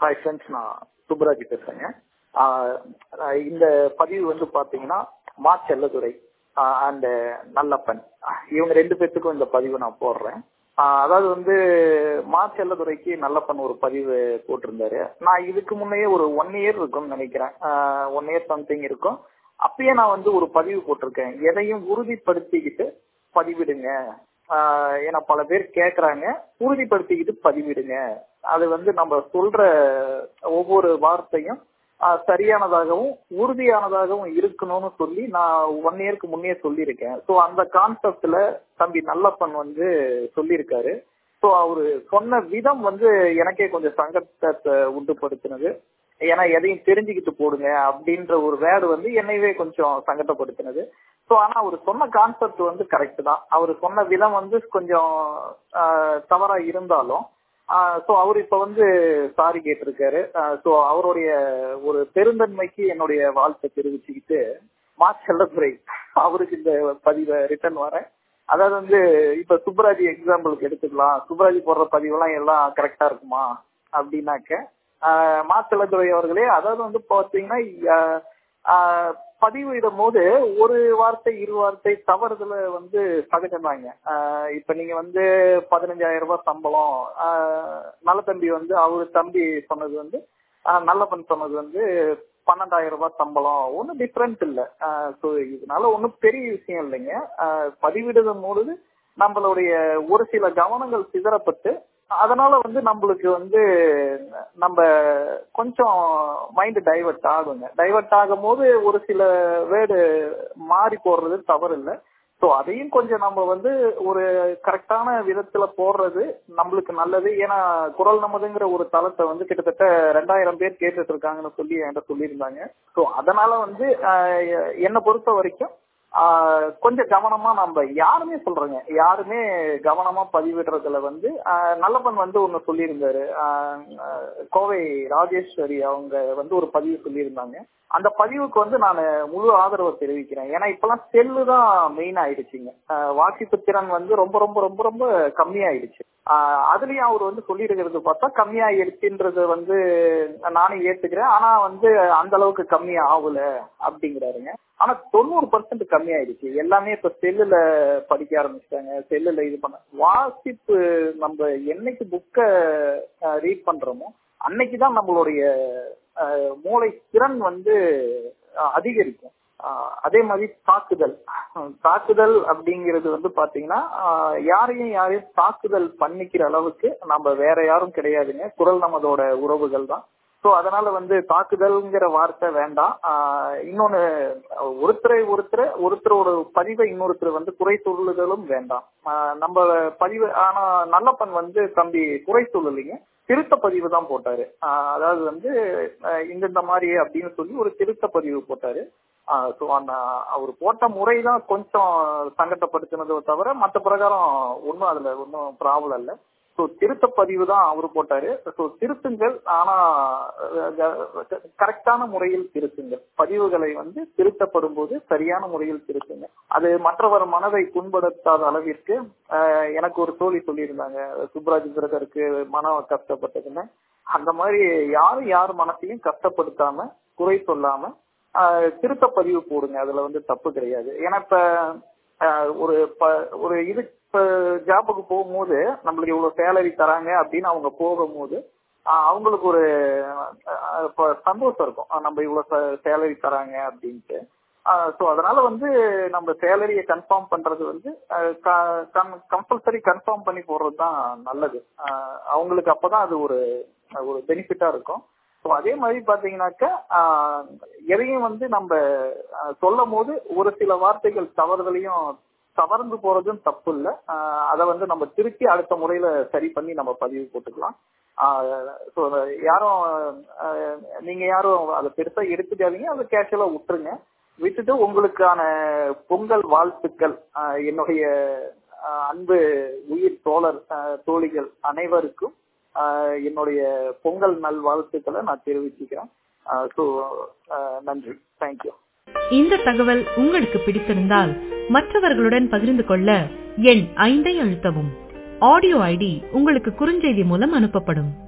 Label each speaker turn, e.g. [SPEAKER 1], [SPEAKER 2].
[SPEAKER 1] hi friends நான் சுப்ராஜ் பேசுறேங்க ஆஹ் ஆஹ் இந்த பதிவு வந்து பாத்தீங்கன்னா மா செல்லதுரை அண்ட் நல்லப்பன் இவங்க ரெண்டு பேர்த்துக்கும் இந்த பதிவு நான் போடுறேன் ஆஹ் அதாவது வந்து மா செல்லதுரைக்கு நல்லப்பன் ஒரு பதிவு போட்டிருந்தாரு நான் இதுக்கு முன்னையே ஒரு ஒன் இயர் இருக்கும்னு நினைக்கிறேன் ஒன் இயர் சம்திங் இருக்கும் அப்பயே நான் வந்து ஒரு பதிவு போட்டிருக்கேன் எதையும் உறுதிப்படுத்திக்கிட்டு பதிவிடுங்க ஆஹ் ஏன்னா பல பேர் கேக்குறாங்க உறுதிப்படுத்திக்கிட்டு பதிவிடுங்க அது வந்து நம்ம சொல்ற ஒவ்வொரு வார்த்தையும் ஆஹ் சரியானதாகவும் உறுதியானதாகவும் இருக்கணும்னு சொல்லி நான் ஒன் இயர்க்கு முன்னே சொல்லியிருக்கேன் ஸோ அந்த கான்செப்ட்ல தம்பி நல்லப்பன் வந்து சொல்லியிருக்காரு ஸோ அவரு சொன்ன விதம் வந்து எனக்கே கொஞ்சம் சங்கடத்தை உண்டுபடுத்தினது ஏன்னா எதையும் தெரிஞ்சுக்கிட்டு போடுங்க அப்படின்ற ஒரு வேர்டு வந்து என்னையவே கொஞ்சம் சங்கடப்படுத்தினது ஸோ ஆனா அவர் சொன்ன கான்செப்ட் வந்து கரெக்ட் தான் அவர் சொன்ன விதம் வந்து கொஞ்சம் தவறா இருந்தாலும் ஸோ அவர் இப்ப வந்து சாரி கேட்டிருக்காரு ஸோ அவருடைய ஒரு பெருந்தன்மைக்கு என்னுடைய வாழ்த்தை தெரிவிச்சுக்கிட்டு மா செல்லத்துறை அவருக்கு இந்த பதிவை ரிட்டர்ன் வரேன் அதாவது வந்து இப்ப சுப்ராஜி எக்ஸாம்பிளுக்கு எடுத்துக்கலாம் சுப்ராஜி போடுற பதிவெல்லாம் எல்லாம் கரெக்டா இருக்குமா அப்படின்னாக்க மா செல்லத்துறை அவர்களே அதாவது வந்து பாத்தீங்கன்னா பதிவிடும் போது ஒரு வார்த்தை இரு வார்த்தை தவறுதல வந்து சகஜமாங்க இப்ப நீங்க வந்து பதினஞ்சாயிரம் ரூபாய் சம்பளம் நல்ல தம்பி வந்து அவரு தம்பி சொன்னது வந்து நல்லப்பன் சொன்னது வந்து பன்னெண்டாயிரம் ரூபாய் சம்பளம் ஒன்றும் டிஃப்ரெண்ட் இல்லை ஸோ இதனால ஒன்றும் பெரிய விஷயம் இல்லைங்க பதிவிடுதும் பொழுது நம்மளுடைய ஒரு சில கவனங்கள் சிதறப்பட்டு அதனால வந்து நம்மளுக்கு வந்து நம்ம கொஞ்சம் மைண்ட் டைவர்ட் ஆகுங்க டைவர்ட் ஆகும் போது ஒரு சில வேர்டு மாறி போடுறது தவறு இல்லை ஸோ அதையும் கொஞ்சம் நம்ம வந்து ஒரு கரெக்டான விதத்துல போடுறது நம்மளுக்கு நல்லது ஏன்னா குரல் நமதுங்கிற ஒரு தளத்தை வந்து கிட்டத்தட்ட ரெண்டாயிரம் பேர் கேட்டுட்டு இருக்காங்கன்னு சொல்லி என்கிட்ட சொல்லியிருந்தாங்க ஸோ அதனால வந்து என்னை பொறுத்த வரைக்கும் கொஞ்சம் கவனமா நம்ம யாருமே சொல்றேங்க யாருமே கவனமா பதிவிடுறதுல வந்து நல்லப்பன் வந்து ஒண்ணு சொல்லியிருந்தாரு கோவை ராஜேஸ்வரி அவங்க வந்து ஒரு பதிவு சொல்லியிருந்தாங்க அந்த பதிவுக்கு வந்து நான் முழு ஆதரவை தெரிவிக்கிறேன் ஏன்னா இப்பெல்லாம் செல்லு தான் மெயின் ஆயிடுச்சுங்க வாசிப்பு திறன் வந்து ரொம்ப ரொம்ப ரொம்ப ரொம்ப கம்மியாயிடுச்சு அதுலயும் அவர் வந்து சொல்லியிருக்கிறது பார்த்தா கம்மியாயிடுச்சுன்றது வந்து நானும் ஏத்துக்கிறேன் ஆனா வந்து அந்த அளவுக்கு கம்மி ஆகல அப்படிங்கிறாருங்க ஆனா தொண்ணூறு பர்சன்ட் கம்மி ஆயிடுச்சு எல்லாமே இப்ப செல்லுல படிக்க ஆரம்பிச்சிட்டாங்க செல்லுல இது பண்ண வாசிப்பு நம்ம என்னைக்கு புக்கை ரீட் பண்றோமோ அன்னைக்குதான் நம்மளுடைய மூளை திறன் வந்து அதிகரிக்கும் அதே மாதிரி தாக்குதல் தாக்குதல் அப்படிங்கிறது வந்து பாத்தீங்கன்னா யாரையும் யாரையும் தாக்குதல் பண்ணிக்கிற அளவுக்கு நம்ம வேற யாரும் கிடையாதுங்க குரல் நமதோட உறவுகள் தான் ஸோ அதனால வந்து தாக்குதல்ங்கிற வார்த்தை வேண்டாம் இன்னொன்னு ஒருத்தரை ஒருத்தர் ஒருத்தரோட பதிவை இன்னொருத்தர் வந்து குறை சொல்லுதலும் வேண்டாம் நம்ம பதிவு ஆனா நல்லப்பன் வந்து தம்பி குறை சொல்லலைங்க திருத்த பதிவு தான் போட்டாரு அதாவது வந்து இந்தந்த மாதிரி அப்படின்னு சொல்லி ஒரு திருத்த பதிவு போட்டாரு ஸோ அந்த அவர் போட்ட முறை தான் கொஞ்சம் சங்கடப்படுத்தினதை தவிர மற்ற பிரகாரம் ஒன்றும் அதுல ஒன்றும் ப்ராப்ளம் இல்லை ஸோ திருத்த பதிவு தான் அவர் போட்டாரு ஸோ திருத்துங்கள் ஆனா கரெக்டான முறையில் திருத்துங்கள் பதிவுகளை வந்து திருத்தப்படும் போது சரியான முறையில் திருத்துங்க அது மற்றவர் மனதை புண்படுத்தாத அளவிற்கு எனக்கு ஒரு தோழி சொல்லியிருந்தாங்க சுப்ராஜ் பிரதருக்கு மனம் கஷ்டப்பட்டதுன்னு அந்த மாதிரி யாரும் யார் மனசையும் கஷ்டப்படுத்தாம குறை சொல்லாம திருத்த பதிவு போடுங்க அதுல வந்து தப்பு கிடையாது ஏன்னா இப்ப ஒரு ஒரு இது ஜாபுக்கு போகும்போது நம்மளுக்கு இவ்வளவு சேலரி தராங்க அப்படின்னு அவங்க போகும்போது அவங்களுக்கு ஒரு சந்தோஷம் இருக்கும் நம்ம இவ்வளவு சேலரி தராங்க அப்படின்ட்டு ஸோ அதனால வந்து நம்ம சேலரியை கன்ஃபார்ம் பண்றது வந்து கம்பல்சரி கன்ஃபார்ம் பண்ணி போடுறது தான் நல்லது அவங்களுக்கு அப்பதான் அது ஒரு ஒரு பெனிஃபிட்டா இருக்கும் ஸோ அதே மாதிரி பாத்தீங்கன்னாக்கா எதையும் வந்து நம்ம சொல்லும் போது ஒரு சில வார்த்தைகள் தவறுதலையும் தவறுந்து போறதும் தப்பு இல்லை அதை வந்து நம்ம திருப்பி அடுத்த முறையில சரி பண்ணி நம்ம பதிவு போட்டுக்கலாம் ஸோ யாரும் நீங்க யாரும் அதை பெருசா எடுத்துக்காதீங்க அதை கேஷுவலா விட்டுருங்க விட்டுட்டு உங்களுக்கான பொங்கல் வாழ்த்துக்கள் என்னுடைய அன்பு உயிர் தோழர் தோழிகள் அனைவருக்கும் என்னுடைய பொங்கல் நல் வாழ்த்துக்களை நான் தெரிவிச்சுக்கிறேன் ஸோ நன்றி தேங்க்யூ
[SPEAKER 2] இந்த தகவல் உங்களுக்கு பிடித்திருந்தால் மற்றவர்களுடன் பகிர்ந்து கொள்ள எண் ஐந்தை அழுத்தவும் ஆடியோ ஐடி உங்களுக்கு குறுஞ்செய்தி மூலம் அனுப்பப்படும்